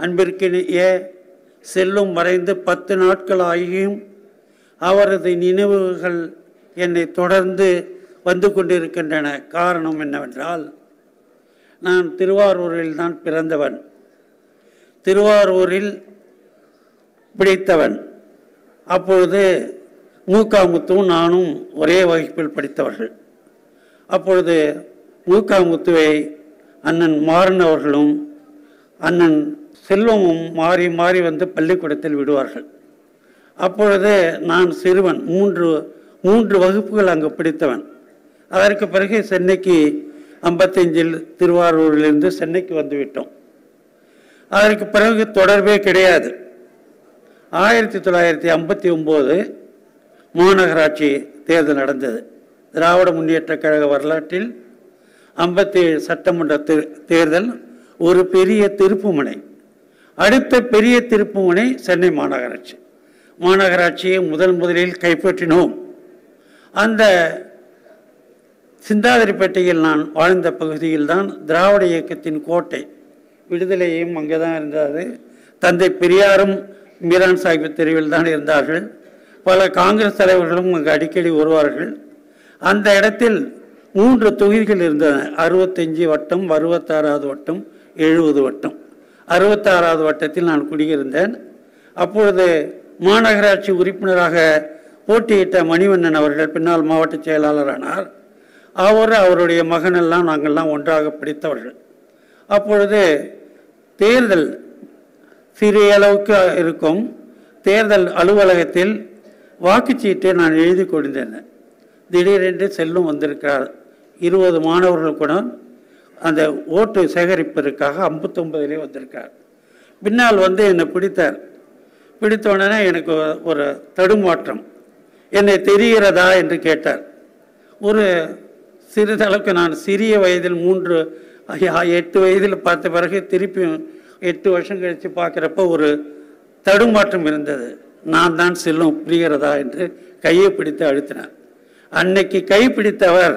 அன்பிற்கினிய செல்லும் மறைந்து பத்து நாட்கள் ஆகியும் அவரது நினைவுகள் என்னை தொடர்ந்து வந்து கொண்டிருக்கின்றன காரணம் என்னவென்றால் நான் திருவாரூரில் தான் பிறந்தவன் திருவாரூரில் பிடித்தவன் அப்பொழுது மூக்காமுத்துவும் நானும் ஒரே வகுப்பில் படித்தவர்கள் அப்பொழுது மூக்காமுத்துவை அண்ணன் மாறன் அவர்களும் அண்ணன் செல்வமும் மாறி மாறி வந்து பள்ளிக்கூடத்தில் விடுவார்கள் அப்பொழுது நான் சிறுவன் மூன்று மூன்று வகுப்புகள் அங்கு படித்தவன் அதற்கு பிறகு சென்னைக்கு ஐம்பத்தஞ்சில் திருவாரூரிலிருந்து சென்னைக்கு வந்துவிட்டோம் அதற்கு பிறகு தொடர்பே கிடையாது ஆயிரத்தி தொள்ளாயிரத்தி ஐம்பத்தி ஒம்போது மாநகராட்சி தேர்தல் நடந்தது திராவிட முன்னேற்றக் கழக வரலாற்றில் ஐம்பத்தி ஏழு சட்டமன்ற தே- தேர்தல் ஒரு பெரிய திருப்புமுனை அடுத்த பெரிய திருப்புமுனை சென்னை மாநகராட்சி மாநகராட்சியை முதல் முதலில் கைப்பற்றினோம் அந்த சிந்தாதிரிப்பேட்டையில் நான் வாழ்ந்த பகுதியில்தான் திராவிட இயக்கத்தின் கோட்டை விடுதலையும் அங்கே தான் இருந்தது தந்தை பெரியாரும் மீரான் சாஹிப் தெருவில் தான் இருந்தார்கள் பல காங்கிரஸ் தலைவர்களும் அங்கு அடிக்கடி வருவார்கள் அந்த இடத்தில் மூன்று தொகுதிகள் இருந்தன அறுபத்தஞ்சு வட்டம் அறுபத்தாறாவது வட்டம் எழுபது வட்டம் அறுபத்தாறாவது வட்டத்தில் நான் குடியிருந்தேன் அப்பொழுது மாநகராட்சி உறுப்பினராக போட்டியிட்ட மணிவண்ணன் அவர்கள் பின்னால் மாவட்ட செயலாளரானார் அவர் அவருடைய மகனெல்லாம் நாங்கள்லாம் ஒன்றாக படித்தவர்கள் அப்பொழுது தேர்தல் சிறிய அளவுக்கு இருக்கும் தேர்தல் அலுவலகத்தில் வாக்குச்சீட்டை நான் எழுதி கொண்டிருந்தேன் திடீரென்று செல்லும் வந்திருக்கிறார் இருபது மாணவர்கள் கூட அந்த ஓட்டு சேகரிப்பதற்காக ஐம்பத்தொம்பதிலே வந்திருக்கார் பின்னால் வந்து என்னை பிடித்தார் பிடித்த உடனே எனக்கு ஒரு தடுமாற்றம் என்னை தெரிகிறதா என்று கேட்டார் ஒரு சிறிதளவுக்கு நான் சிறிய வயதில் மூன்று ஐயா- எட்டு வயதில் பார்த்த பிறகு திருப்பி எட்டு வருஷம் கழித்து பார்க்குறப்ப ஒரு தடுமாற்றம் இருந்தது நான் தான் செல்லும் புரிகிறதா என்று கையை பிடித்து அழுத்தினார் அன்னைக்கு கை பிடித்தவர்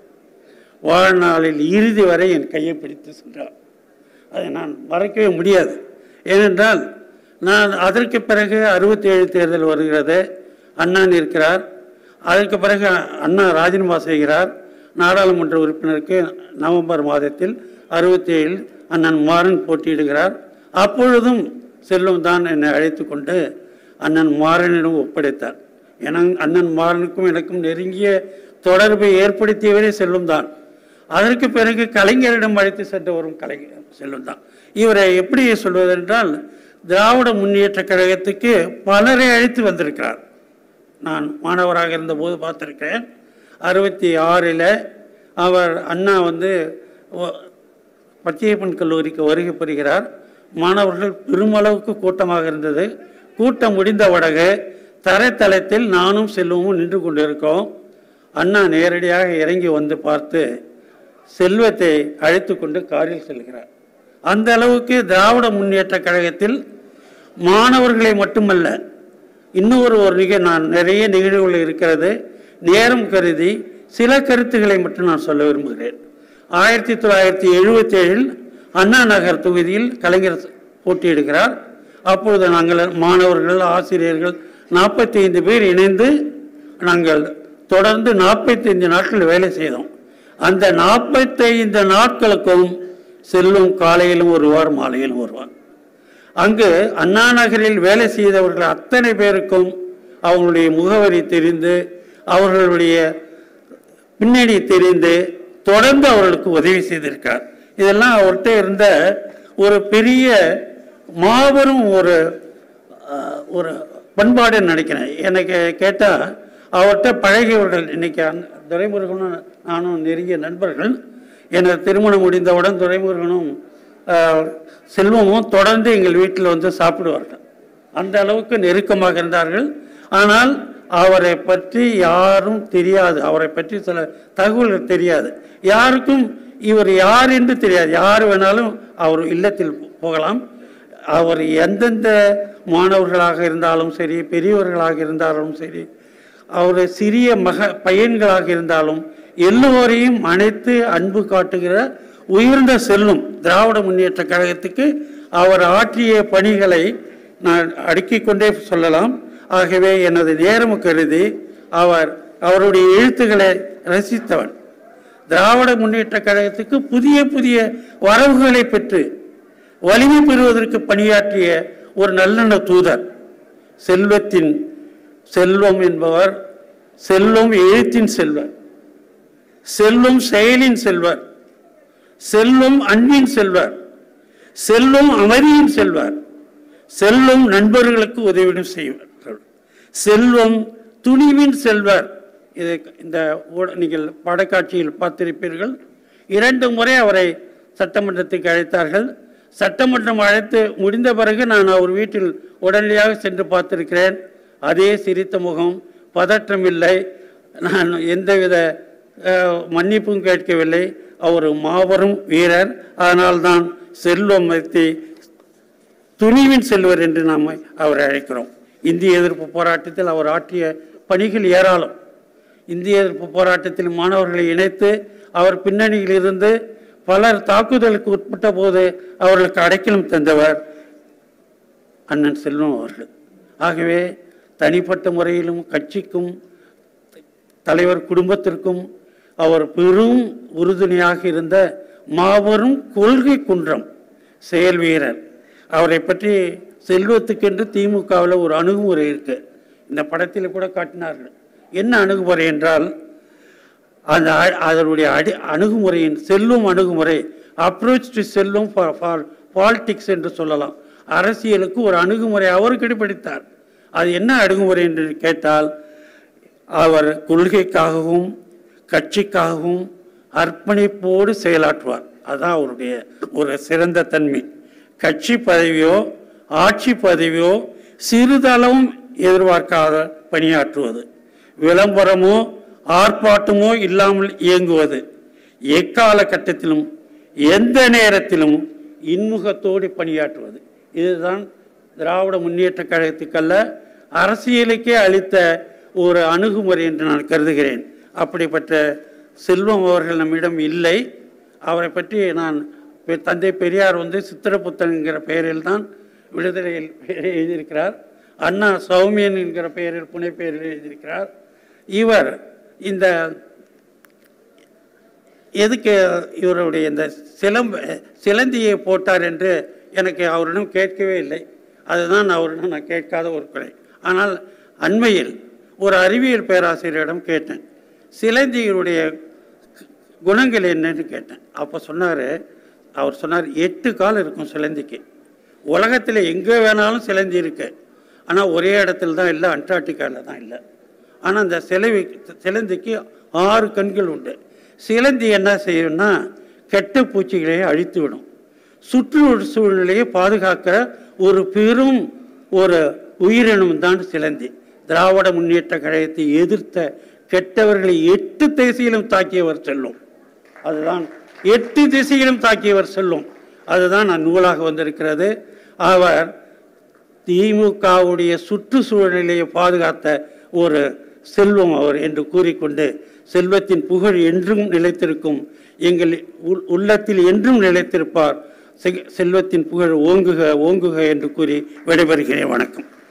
வாழ்நாளில் இறுதி வரை என் கையை பிடித்து சென்றார் அதை நான் மறக்கவே முடியாது ஏனென்றால் நான் அதற்கு பிறகு அறுபத்தி ஏழு தேர்தல் வருகிறது அண்ணா இருக்கிறார் அதற்கு பிறகு அண்ணா ராஜினாமா செய்கிறார் நாடாளுமன்ற உறுப்பினருக்கு நவம்பர் மாதத்தில் அறுபத்தி ஏழில் அண்ணன் மாறன் போட்டியிடுகிறார் அப்பொழுதும் செல்வம் தான் என்னை அழைத்து கொண்டு அண்ணன் மாறனிடம் ஒப்படைத்தார் என அண்ணன் மாறனுக்கும் எனக்கும் நெருங்கிய தொடர்பை ஏற்படுத்தியவரே செல்வம் தான் அதற்கு பிறகு கலைஞரிடம் அழைத்து சென்றவரும் கலைஞர் செல்வம் தான் இவரை எப்படி சொல்வதென்றால் திராவிட முன்னேற்ற கழகத்துக்கு பலரை அழைத்து வந்திருக்கிறார் நான் மாணவராக இருந்தபோது பார்த்துருக்கேன் அறுபத்தி ஆறில் அவர் அண்ணா வந்து ஒ- பச்சையப்பன் கல்லூரிக்கு வருகை புரிகிறார் மாணவர்கள் பெருமளவுக்கு கூட்டமாக இருந்தது கூட்டம் முடிந்த உடனே தரைத்தளத்தில் நானும் செல்வமும் நின்று கொண்டிருக்கோம் அண்ணா நேரடியாக இறங்கி வந்து பார்த்து செல்வத்தை அழைத்து கொண்டு காரில் செல்கிறார் அந்த அளவுக்கு திராவிட முன்னேற்ற கழகத்தில் மாணவர்களை மட்டுமல்ல இன்னொரு ஒரு நிக நான் நிறைய நிகழ்வுகள் இருக்கிறது நேரம் கருதி சில கருத்துக்களை மட்டும் நான் சொல்ல விரும்புகிறேன் ஆயிரத்தி தொள்ளாயிரத்தி எழுபத்தி ஏழில் அண்ணா நகர் தொகுதியில் கலைஞர் போட்டியிடுகிறார் அப்பொழுது நாங்கள் மாணவர்கள் ஆசிரியர்கள் நாற்பத்தி ஐந்து பேர் இணைந்து நாங்கள் தொடர்ந்து நாற்பத்தைந்து நாட்கள் வேலை செய்தோம் அந்த நாற்பத்தைந்து நாட்களுக்கும் செல்லும் காலையிலும் வருவார் மாலையிலும் வருவார் அங்கு அண்ணா நகரில் வேலை செய்தவர்கள் அத்தனை பேருக்கும் அவங்களுடைய முகவரி தெரிந்து அவர்களுடைய பின்னணி தெரிந்து தொடர்ந்து அவர்களுக்கு உதவி செய்திருக்கார் இதெல்லாம் அவர்கிட்ட இருந்த ஒரு பெரிய மாபெரும் ஒரு அஹ், ஒரு பண்பாடுன்னு நினைக்கிறேன் எனக்கு கேட்டால் அவர்கிட்ட பழகியவர்கள் இன்னைக்கு அண்ண- துரைமுருகனும் நானும் நெருங்கிய நண்பர்கள் எனக்கு திருமணம் முடிந்தவுடன் துரைமுருகனும் அஹ், செல்வமும் தொடர்ந்து எங்கள் வீட்டில் வந்து சாப்பிடுவார்கள் அந்த அளவுக்கு நெருக்கமாக இருந்தார்கள் ஆனால் அவரை பற்றி யாரும் தெரியாது அவரை பற்றி சில தகவல்கள் தெரியாது யாருக்கும் இவர் யார் என்று தெரியாது யார் வேணாலும் அவர் இல்லத்தில் போகலாம் அவர் எந்தெந்த மாணவர்களாக இருந்தாலும் சரி பெரியவர்களாக இருந்தாலும் சரி அவர் சிறிய மக பையன்களாக இருந்தாலும் எல்லோரையும் அனைத்து அன்பு காட்டுகிற உயர்ந்த செல்லும் திராவிட முன்னேற்ற கழகத்துக்கு அவர் ஆற்றிய பணிகளை நான் அடுக்கிக் கொண்டே சொல்லலாம் ஆகவே எனது நேரம் கருதி அவர் அவருடைய எழுத்துக்களை ரசித்தவன் திராவிட முன்னேற்ற கழகத்துக்கு புதிய புதிய வரவுகளை பெற்று வலிமை பெறுவதற்கு பணியாற்றிய ஒரு நல்லெண்ண தூதர் செல்வத்தின் செல்வம் என்பவர் செல்வம் எழுத்தின் செல்வர் செல்வம் செயலின் செல்வர் செல்வம் அன்பின் செல்வர் செல்வம் அமைதியின் செல்வர் செல்வம் நண்பர்களுக்கு உதவிடும் செய்வார் செல்வம் துணிவின் செல்வர் இது இந்த ஊட- நீங்கள் படக்காட்சியில் பார்த்திருப்பீர்கள் இரண்டு முறை அவரை சட்டமன்றத்துக்கு அழைத்தார்கள் சட்டமன்றம் அழைத்து முடிந்த பிறகு நான் அவர் வீட்டில் உடனடியாக சென்று பார்த்திருக்கிறேன் அதே சிரித்த முகம் பதற்றம் இல்லை நான் எந்தவித அஹ், மன்னிப்பும் கேட்கவில்லை அவர் மாபெரும் வீரர் அதனால்தான் செல்வம் வைத்து துணிவின் செல்வர் என்று நாம் அவரை அழைக்கிறோம் இந்திய எதிர்ப்பு போராட்டத்தில் அவர் ஆற்றிய பணிகள் ஏராளம் இந்திய எதிர்ப்பு போராட்டத்தில் மாணவர்களை இணைத்து அவர் பின்னணியில் இருந்து பலர் தாக்குதலுக்கு உட்பட்ட போது அவர்களுக்கு அடைக்கலம் தந்தவர் அண்ணன் செல்வம் அவர்கள் ஆகவே தனிப்பட்ட முறையிலும் கட்சிக்கும் தலைவர் குடும்பத்திற்கும் அவர் பெரும் உறுதுணையாக இருந்த மாபெரும் கொள்கை குன்றம் செயல் வீரர் அவரை பற்றி செல்வத்துக்கென்று திமுகவில் ஒரு அணுகுமுறை இருக்கு இந்த படத்தில் கூட காட்டினார்கள் என்ன அணுகுமுறை என்றால் அந்த அ- அதனுடைய அடி அணுகுமுறையின் செல்லும் அணுகுமுறை அப்ரோச் டு செல்லும் ஃபார் பாலிடிக்ஸ் என்று சொல்லலாம் அரசியலுக்கு ஒரு அணுகுமுறை அவர் கடைபிடித்தார் அது என்ன அணுகுமுறை என்று கேட்டால் அவர் கொள்கைக்காகவும் கட்சிக்காகவும் அர்ப்பணிப்போடு செயலாற்றுவார் அதுதான் அவருடைய ஒரு சிறந்த தன்மை கட்சி பதவியோ ஆட்சி பதவியோ சிறிதளவும் எதிர்பார்க்காத பணியாற்றுவது விளம்பரமோ ஆர்ப்பாட்டமோ இல்லாமல் இயங்குவது எக்கால கட்டத்திலும் எந்த நேரத்திலும் இன்முகத்தோடு பணியாற்றுவது இதுதான் திராவிட முன்னேற்ற கழகத்துக்கல்ல அரசியலுக்கே அளித்த ஒரு அணுகுமுறை என்று நான் கருதுகிறேன் அப்படிப்பட்ட செல்வம் அவர்கள் நம்மிடம் இல்லை அவரை பற்றி நான் பெ- தந்தை பெரியார் வந்து சித்திரப்புத்தன் என்கிற பெயரில் தான் விடுதலையில் பெயரை எழுதியிருக்கிறார் அண்ணா சௌமியன் என்கிற பெயரில் புனை பெயரில் எழுதியிருக்கிறார் இவர் இந்த எதுக்கு இவருடைய இந்த சிலம்ப சிலந்தியை போட்டார் என்று எனக்கு அவரிடம் கேட்கவே இல்லை அதுதான் அவரிடம் நான் கேட்காத ஒரு குறை ஆனால் அண்மையில் ஒரு அறிவியல் பேராசிரியரிடம் கேட்டேன் சிலந்தியினுடைய குணங்கள் என்னன்னு கேட்டேன் அப்போ சொன்னார் அவர் சொன்னார் எட்டு கால் இருக்கும் சிலந்திக்கு உலகத்தில் எங்கே வேணாலும் சிலந்தி இருக்கு ஆனால் ஒரே இடத்துல தான் இல்லை அண்டார்டிகாவில் தான் இல்லை ஆனால் அந்த சிலவி சிலந்திக்கு ஆறு கண்கள் உண்டு சிலந்தி என்ன செய்யும்னா கெட்ட பூச்சிகளை அழித்து விடும் சுற்றுச்சூழலையை பாதுகாக்கிற ஒரு பெரும் ஒரு உயிரினம் தான் சிலந்தி திராவிட முன்னேற்ற கழகத்தை எதிர்த்த கெட்டவர்களை எட்டு திசையிலும் தாக்கியவர் செல்லும் அதுதான் எட்டு திசையிலும் தாக்கியவர் செல்லும் அதுதான் நூலாக வந்திருக்கிறது அவர் திமுகவுடைய சுற்றுச்சூழலை பாதுகாத்த ஒரு செல்வம் அவர் என்று கூறிக்கொண்டு செல்வத்தின் புகழ் என்றும் நிலைத்திருக்கும் எங்கள் உள்- உள்ளத்தில் என்றும் நிலைத்திருப்பார் செ- செல்வத்தின் புகழ் ஓங்குக ஓங்குக என்று கூறி விடைபெறுகிறேன் வணக்கம்